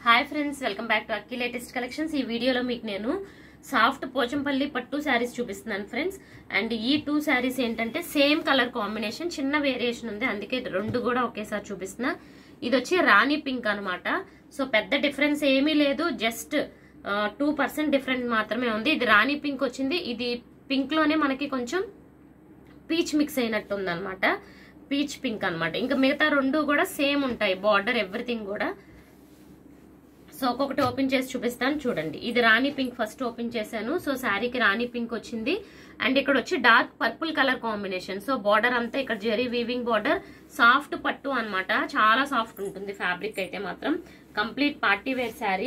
hi friends welcome back to Akki latest collections ఈ వీడియోలో మీకు నేను సాఫ్ట్ పోచంపల్లి పట్టు శారీస్ చూపిస్తున్నాను ఫ్రెండ్స్ అండ్ ఈ టూ శారీస్ ఏంటంటే సేమ్ కలర్ కాంబినేషన్ చిన్న వేరియేషన్ ఉంది అందుకే రెండు కూడా ఒకేసారి చూపిస్తున్నా ఇది వచ్చి రాణి పింక్ అనమాట సో పెద్ద డిఫరెన్స్ ఏమీ లేదు జస్ట్ టూ పర్సెంట్ డిఫరెంట్ మాత్రమే ఉంది ఇది రాణి పింక్ వచ్చింది ఇది పింక్ లోనే మనకి కొంచెం పీచ్ మిక్స్ అయినట్టు ఉందన్నమాట పీచ్ పింక్ అన్నమాట ఇంకా మిగతా రెండు కూడా సేమ్ ఉంటాయి బార్డర్ ఎవ్రీథింగ్ కూడా సో ఒక్కొక్కటి ఓపెన్ చేసి చూపిస్తాను చూడండి ఇది రాణి పింక్ ఫస్ట్ ఓపెన్ చేశాను సో శారీకి రాణి పింక్ వచ్చింది అండ్ ఇక్కడ వచ్చి dark purple colour combination so border అంతా ఇక్కడ జెరీ వీవింగ్ బార్డర్ సాఫ్ట్ పట్టు అన్నమాట చాలా సాఫ్ట్ ఉంటుంది ఫ్యాబ్రిక్ అయితే మాత్రం కంప్లీట్ పార్టీ వేర్ శారీ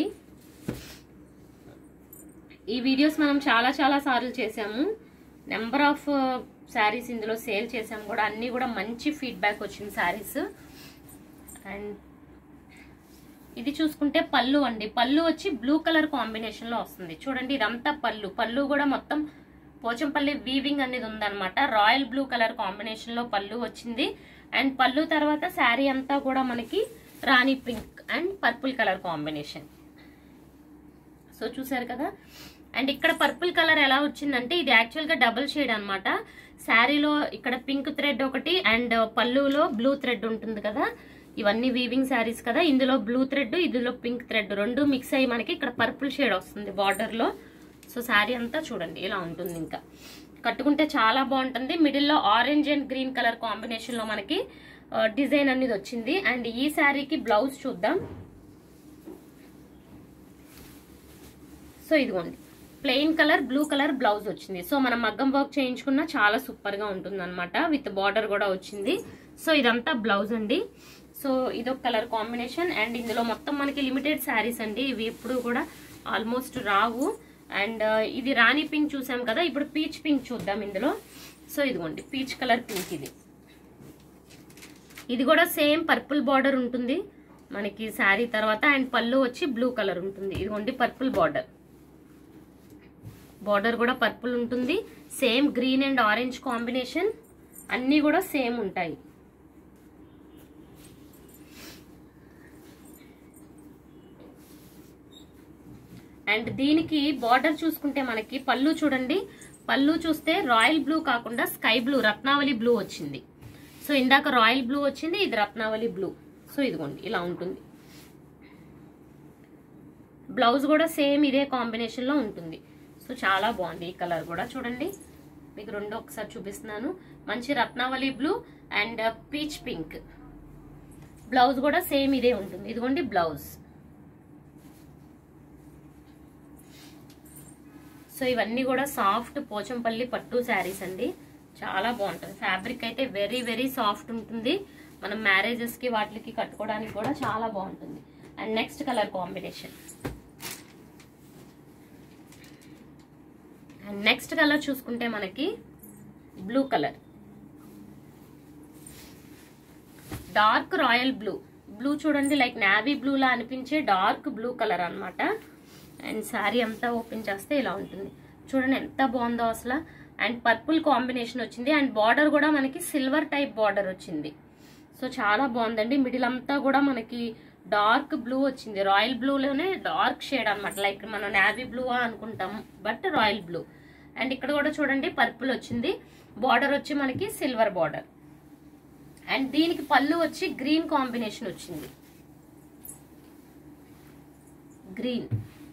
ఈ వీడియోస్ మనం చాలా చాలా సార్లు చేసాము నెంబర్ ఆఫ్ శారీస్ ఇందులో సేల్ చేసాము కూడా అన్నీ కూడా మంచి ఫీడ్బ్యాక్ వచ్చింది శారీస్ అండ్ ఇది చూసుకుంటే పళ్ళు అండి పళ్ళు వచ్చి బ్లూ కలర్ కాంబినేషన్ లో వస్తుంది చూడండి ఇదంతా పళ్ళు పళ్ళు కూడా మొత్తం పోచంపల్లి వీవింగ్ అనేది ఉందన్నమాట రాయల్ బ్లూ కలర్ కాంబినేషన్ లో పళ్ళు వచ్చింది అండ్ పళ్ళు తర్వాత శారీ అంతా కూడా మనకి రాణి pink and purple colour combination so చూసారు కదా అండ్ ఇక్కడ పర్పుల్ కలర్ ఎలా వచ్చిందంటే ఇది యాక్చువల్ గా డబుల్ షేడ్ అనమాట శారీలో ఇక్కడ పింక్ థ్రెడ్ ఒకటి అండ్ పళ్ళులో బ్లూ థ్రెడ్ ఉంటుంది కదా ఇవన్నీ వీవింగ్ శారీస్ కదా ఇందులో బ్లూ థ్రెడ్ ఇందులో పింక్ థ్రెడ్ రెండు మిక్స్ అయ్యి మనకి ఇక్కడ పర్పుల్ షేడ్ వస్తుంది బార్డర్ లో సో శారీ అంతా చూడండి ఇలా ఉంటుంది ఇంకా కట్టుకుంటే చాలా బాగుంటుంది మిడిల్ లో orange and green colour combination లో మనకి డిజైన్ అనేది వచ్చింది అండ్ ఈ శారీకి బ్లౌజ్ చూద్దాం సో ఇదిగోండి plain colour blue colour blouse వచ్చింది సో మనం మగ్గం వర్క్ చేయించుకున్న చాలా సూపర్ గా ఉంటుంది అనమాట విత్ బార్డర్ కూడా వచ్చింది సో ఇదంతా బ్లౌజ్ అండి సో ఇదొక కలర్ కాంబినేషన్ అండ్ ఇందులో మొత్తం మనకి లిమిటెడ్ శారీస్ అండి ఇవి ఎప్పుడు కూడా ఆల్మోస్ట్ రావు అండ్ ఇది రాణి పింక్ చూసాం కదా ఇప్పుడు పీచ్ పింక్ చూద్దాం ఇందులో సో ఇదిగోండి పీచ్ కలర్ పింక్ ఇది ఇది కూడా సేమ్ పర్పుల్ బార్డర్ ఉంటుంది మనకి శారీ తర్వాత అండ్ పళ్ళు వచ్చి బ్లూ కలర్ ఉంటుంది ఇదిగోండి పర్పుల్ బార్డర్ బార్డర్ కూడా పర్పుల్ ఉంటుంది same green and orange combination అన్నీ కూడా సేమ్ ఉంటాయి అండ్ దీనికి బార్డర్ చూసుకుంటే మనకి పళ్ళు చూడండి పళ్ళు చూస్తే రాయల్ బ్లూ కాకుండా స్కై బ్లూ రత్నావళి బ్లూ వచ్చింది సో ఇందాక రాయల్ బ్లూ వచ్చింది ఇది రత్నావళి బ్లూ సో ఇదిగోండి ఇలా ఉంటుంది బ్లౌజ్ కూడా సేమ్ ఇదే కాంబినేషన్లో ఉంటుంది సో చాలా బాగుంది ఈ కలర్ కూడా చూడండి మీకు రెండు ఒకసారి చూపిస్తున్నాను మంచి Ratnavali blue and peach pink blouse కూడా సేమ్ ఇదే ఉంటుంది ఇదిగోండి బ్లౌజ్ సో ఇవన్నీ కూడా సాఫ్ట్ పోచంపల్లి పట్టు శారీస్ అండి చాలా బాగుంటుంది ఫ్యాబ్రిక్ అయితే వెరీ వెరీ సాఫ్ట్ ఉంటుంది మనం మ్యారేజెస్కి వాటికి కట్టుకోవడానికి కూడా చాలా బాగుంటుంది and next colour combination and next colour చూసుకుంటే మనకి blue colour dark royal blue blue చూడండి లైక్ నావీ బ్లూలా అనిపించే డార్క్ బ్లూ కలర్ అనమాట అండ్ శారీ అంతా ఓపెన్ చేస్తే ఇలా ఉంటుంది చూడండి ఎంత బాగుందో అసలు అండ్ పర్పుల్ కాంబినేషన్ వచ్చింది అండ్ బార్డర్ కూడా మనకి సిల్వర్ టైప్ బార్డర్ వచ్చింది సో చాలా బాగుందండి మిడిల్ అంతా కూడా మనకి డార్క్ బ్లూ వచ్చింది రాయల్ బ్లూలోనే డార్క్ షేడ్ అనమాట లైక్ మనం నావీ బ్లూ అనుకుంటాం బట్ రాయల్ బ్లూ అండ్ ఇక్కడ కూడా చూడండి పర్పుల్ వచ్చింది బార్డర్ వచ్చి మనకి సిల్వర్ బార్డర్ అండ్ దీనికి పళ్ళు వచ్చి గ్రీన్ కాంబినేషన్ వచ్చింది గ్రీన్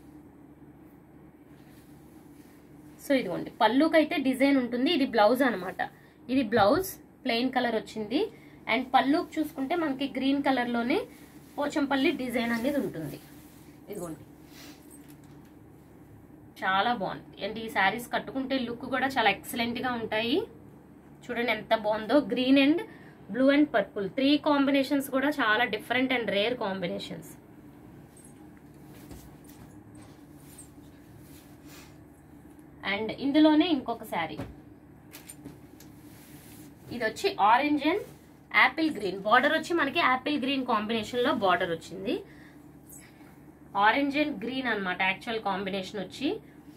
సో ఇదిగోండి పళ్ళుకైతే డిజైన్ ఉంటుంది ఇది బ్లౌజ్ అనమాట ఇది బ్లౌజ్ ప్లెయిన్ కలర్ వచ్చింది అండ్ పళ్ళుకి చూసుకుంటే మనకి గ్రీన్ కలర్లోనే పోచంపల్లి డిజైన్ అనేది ఉంటుంది ఇదిగోండి చాలా బాగుంది అండ్ ఈ శారీస్ కట్టుకుంటే లుక్ కూడా చాలా ఎక్సలెంట్గా ఉంటాయి చూడండి ఎంత బాగుందో green and blue and purple three combinations కూడా చాలా different and rare combinations and ఇందులోనే ఇంకొక శారీ ఇది వచ్చి orange and apple green border వచ్చి మనకి యాపిల్ గ్రీన్ కాంబినేషన్ లో బార్డర్ వచ్చింది ఆరెంజ్ అండ్ గ్రీన్ అనమాట యాక్చువల్ కాంబినేషన్ వచ్చి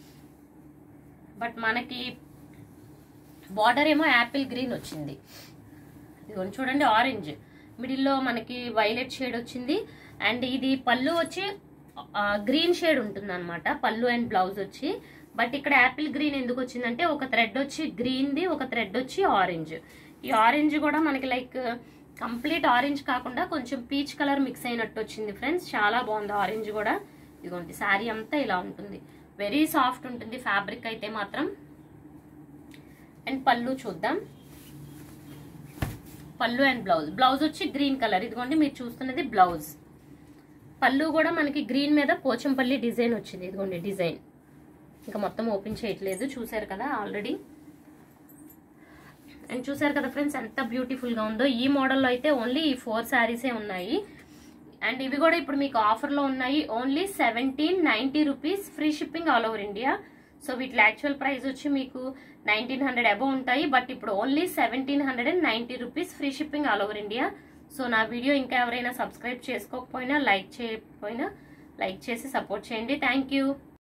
బట్ మనకి బార్డర్ ఏమో యాపిల్ గ్రీన్ వచ్చింది ఇదిగోండి చూడండి ఆరెంజ్ మిడిల్లో మనకి వైలెట్ షేడ్ వచ్చింది అండ్ ఇది పళ్ళు వచ్చి గ్రీన్ షేడ్ ఉంటుంది అనమాట పళ్ళు అండ్ బ్లౌజ్ వచ్చి బట్ ఇక్కడ యాపిల్ గ్రీన్ ఎందుకు వచ్చిందంటే ఒక థ్రెడ్ వచ్చి గ్రీన్ది ఒక థ్రెడ్ వచ్చి ఆరెంజ్ ఈ ఆరెంజ్ కూడా మనకి లైక్ కంప్లీట్ ఆరెంజ్ కాకుండా కొంచెం పీచ్ కలర్ మిక్స్ అయినట్టు వచ్చింది ఫ్రెండ్స్ చాలా బాగుంది ఆరెంజ్ కూడా ఇదిగోండి శారీ అంతా ఇలా ఉంటుంది వెరీ సాఫ్ట్ ఉంటుంది ఫ్యాబ్రిక్ అయితే మాత్రం అండ్ పళ్ళు చూద్దాం పళ్ళు అండ్ బ్లౌజ్ బ్లౌజ్ వచ్చి గ్రీన్ కలర్ ఇదిగోండి మీరు చూస్తున్నది బ్లౌజ్ పళ్ళు కూడా మనకి గ్రీన్ మీద పోచంపల్లి డిజైన్ వచ్చింది ఇదిగోండి డిజైన్ ఇంకా మొత్తం ఓపెన్ చేయట్లేదు చూసారు కదా ఆల్రెడీ అండ్ చూసారు కదా ఫ్రెండ్స్ ఎంత బ్యూటిఫుల్ గా ఉందో ఈ మోడల్లో అయితే ఓన్లీ ఈ ఫోర్ శారీసే ఉన్నాయి అండ్ ఇవి కూడా ఇప్పుడు మీకు ఆఫర్లో ఉన్నాయి only seventeen ninety rupees free shipping all over India so వీటి యాక్చువల్ ప్రైస్ వచ్చి మీకు నైన్టీన్ హండ్రెడ్ అబవ్ ఉంటాయి బట్ ఇప్పుడు only seventeen hundred and ninety rupees free shipping all over India so నా వీడియో ఇంకా ఎవరైనా సబ్స్క్రైబ్ చేసుకోకపోయినా లైక్ చేయకపోయినా లైక్ చేసి సపోర్ట్ చేయండి థ్యాంక్ యూ